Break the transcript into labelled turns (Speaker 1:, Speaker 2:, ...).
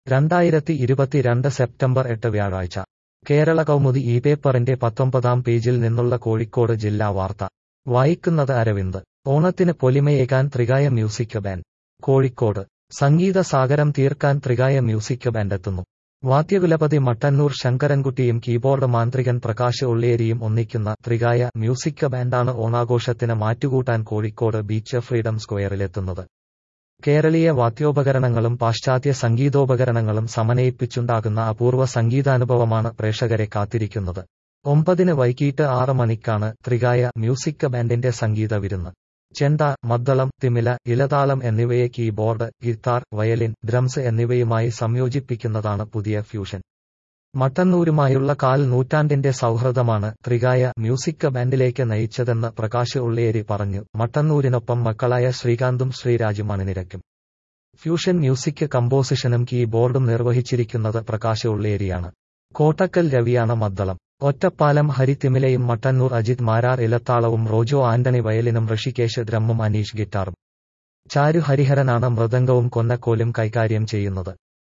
Speaker 1: രണ്ടായിരത്തി ഇരുപത്തിരണ്ട് സെപ്റ്റംബർ എട്ട് വ്യാഴാഴ്ച കേരള കൗമുദി ഈ പേപ്പറിന്റെ പത്തൊമ്പതാം പേജിൽ നിന്നുള്ള കോഴിക്കോട് ജില്ലാ വാർത്ത വായിക്കുന്നത് അരവിന്ദ് ഓണത്തിന് പൊലിമയേകാൻ ത്രികായ മ്യൂസിക് ബാൻഡ് കോഴിക്കോട് സംഗീത സാഗരം തീർക്കാൻ ത്രികായ മ്യൂസിക് ബാൻഡ് എത്തുന്നു വാദ്യകുലപതി മട്ടന്നൂർ ശങ്കരൻകുട്ടിയും കീബോർഡ് മാന്ത്രികൻ പ്രകാശ് ഉള്ളേരിയും ഒന്നിക്കുന്ന ത്രികായ മ്യൂസിക് ബാൻഡാണ് ഓണാഘോഷത്തിന് മാറ്റുകൂട്ടാൻ കോഴിക്കോട് ബീച്ച് ഫ്രീഡം സ്ക്വയറിലെത്തുന്നത് കേരളീയ വാദ്യോപകരണങ്ങളും പാശ്ചാത്യ സംഗീതോപകരണങ്ങളും സമന്വയിപ്പിച്ചുണ്ടാകുന്ന അപൂർവ സംഗീതാനുഭവമാണ് പ്രേക്ഷകരെ കാത്തിരിക്കുന്നത് ഒമ്പതിന് വൈകിട്ട് ആറ് മണിക്കാണ് ത്രികായ മ്യൂസിക് ബാൻഡിന്റെ സംഗീത വിരുന്ന് ചെണ്ട മദ്ദളം തിമില ഇലതാളം എന്നിവയെ കീബോർഡ് ഗിത്താർ വയലിൻ ഡ്രംസ് എന്നിവയുമായി സംയോജിപ്പിക്കുന്നതാണ് പുതിയ ഫ്യൂഷൻ മട്ടന്നൂരുമായുള്ള കാൽ നൂറ്റാണ്ടിന്റെ സൗഹൃദമാണ് ത്രികായ മ്യൂസിക് ബാൻഡിലേക്ക് നയിച്ചതെന്ന് പ്രകാശ് ഉള്ളേരി പറഞ്ഞു മട്ടന്നൂരിനൊപ്പം മക്കളായ ശ്രീകാന്തും ശ്രീരാജും അണിനിരക്കും ഫ്യൂഷൻ മ്യൂസിക് കമ്പോസിഷനും കീബോർഡും നിർവഹിച്ചിരിക്കുന്നത് പ്രകാശ് ഉള്ളേരിയാണ് കോട്ടക്കൽ രവിയാണ് മദ്ദളം ഒറ്റപ്പാലം ഹരിത്തിമിലയും മട്ടന്നൂർ അജിത് മാരാർ ഇലത്താളവും റോജോ ആന്റണി വയലിനും ഋഷികേശ് ഡ്രമ്മും അനീഷ് ഗിറ്റാറും ചാരു ഹരിഹരനാണ് മൃദംഗവും കൊന്നക്കോലും കൈകാര്യം ചെയ്യുന്നത്